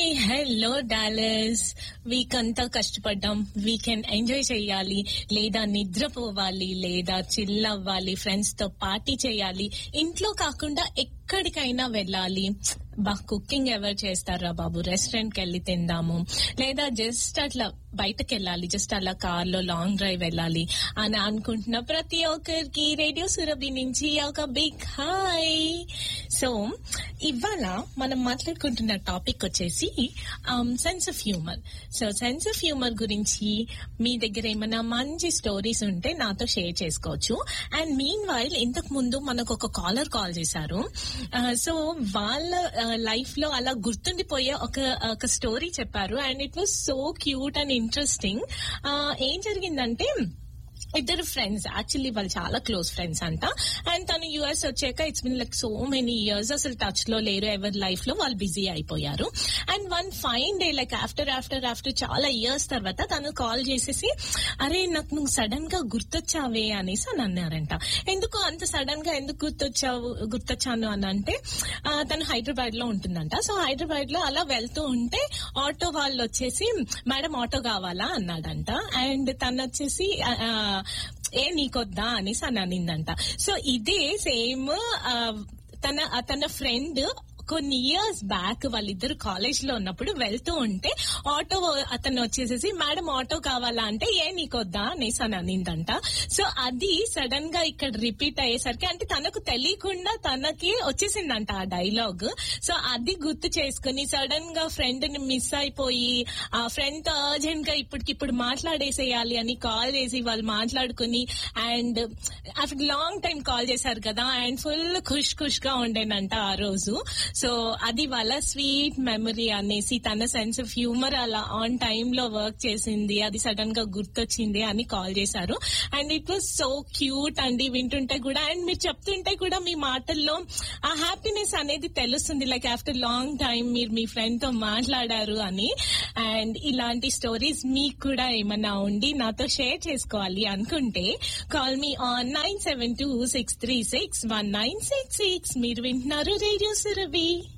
hi hello dollars week అంతా కష్టపడ్డాం weekend enjoy చేయాలి లేదా నిద్రపోవాలి లేదా చిల్ అవ్వాలి ఫ్రెండ్స్ తో పార్టీ చేయాలి ఇంట్లో కాకుండా ఎక్కడికైనా వెళ్ళాలి బా కుకింగ్ ఎవరు చేస్తారా బాబు రెస్టారెంట్ కి వెళ్ళి తిందాము లేదా జస్ట్ అట్లా బయటకు వెళ్ళాలి జస్ట్ అలా కార్ లో లాంగ్ డ్రైవ్ వెళ్ళాలి అని అనుకుంటున్న ప్రతి ఒక్కరికి రేడియో సురభి నుంచి ఒక బిగ్ హాయ్ సో ఇవాళ మనం మాట్లాడుకుంటున్న టాపిక్ వచ్చేసి sense of humour so sense of humour గురించి మీ దగ్గర ఏమైనా మంచి స్టోరీస్ ఉంటే నాతో షేర్ చేసుకోవచ్చు అండ్ మీన్ వైల్ ఇంతకు ముందు మనకు ఒక కాలర్ కాల్ చేశారు సో వాళ్ళ లైఫ్ లో అలా గుర్తుండిపోయే ఒక ఒక స్టోరీ చెప్పారు and it was so cute and interesting ఏం జరిగిందంటే ఇద్దరు ఫ్రెండ్స్ యాక్చువల్లీ వాళ్ళు చాలా క్లోజ్ ఫ్రెండ్స్ అంట అండ్ తను యుఎస్ వచ్చాక it's been like so many years అసలు టచ్ లో లేరు ఎవరి లైఫ్ లో వాళ్ళు బిజీ అయిపోయారు and one fine day like after after after చాలా ఇయర్స్ తర్వాత తను కాల్ చేసేసి అరే నాకు నువ్వు సడన్ గా గుర్తొచ్చావే అనేసి అని అన్నారంట ఎందుకు అంత సడన్ గా ఎందుకు గుర్తొచ్చావు గుర్తొచ్చాను అని అంటే తను హైదరాబాద్ లో ఉంటుందంట సో హైదరాబాద్ లో అలా వెళ్తూ ఉంటే ఆటో వాళ్ళు వచ్చేసి మేడం ఆటో కావాలా అన్నాడంట అండ్ తను వచ్చేసి ఏ నీకొద్దా అనేసి అని అనిందంట సో ఇదే సేమ్ తన తన ఫ్రెండ్ కొన్ని ఇయర్స్ బ్యాక్ వాళ్ళిద్దరు కాలేజ్ లో ఉన్నప్పుడు వెళ్తూ ఉంటే ఆటో అతను వచ్చేసేసి మేడం ఆటో కావాలా అంటే ఏ నీకొద్దా అనేసి అని అనిందంట సో అది సడన్ గా ఇక్కడ రిపీట్ అయ్యేసరికి అంటే తనకు తెలియకుండా తనకి వచ్చేసిందంట ఆ డైలాగ్ సో అది గుర్తు చేసుకుని సడన్ గా ఫ్రెండ్ ని మిస్ అయిపోయి ఆ ఫ్రెండ్ తో అర్జెంట్ గా ఇప్పటికిప్పుడు మాట్లాడేసేయాలి అని కాల్ చేసి వాళ్ళు మాట్లాడుకుని and after long time call చేశారు కదా అండ్ ఫుల్ ఖుష్ ఖుష్ గా ఉండేనంట ఆ రోజు సో అది వాళ్ళ స్వీట్ మెమరీ అనేసి తన సెన్స్ ఆఫ్ హ్యూమర్ అలా ఆన్ టైమ్ లో వర్క్ చేసింది అది సడన్ గా గుర్తొచ్చింది అని కాల్ చేశారు and it was so cute అండి వింటుంటే కూడా అండ్ మీరు చెప్తుంటే కూడా మీ మాటల్లో ఆ హ్యాపీనెస్ అనేది తెలుస్తుంది లైక్ ఆఫ్టర్ లాంగ్ టైం మీరు మీ ఫ్రెండ్ తో మాట్లాడారు అని అండ్ ఇలాంటి స్టోరీస్ మీకు కూడా ఏమన్నా ఉండి నాతో షేర్ చేసుకోవాలి అనుకుంటే call me on nine seven two six three six one nine six six మీరు వింటున్నారు రేడియో సురభి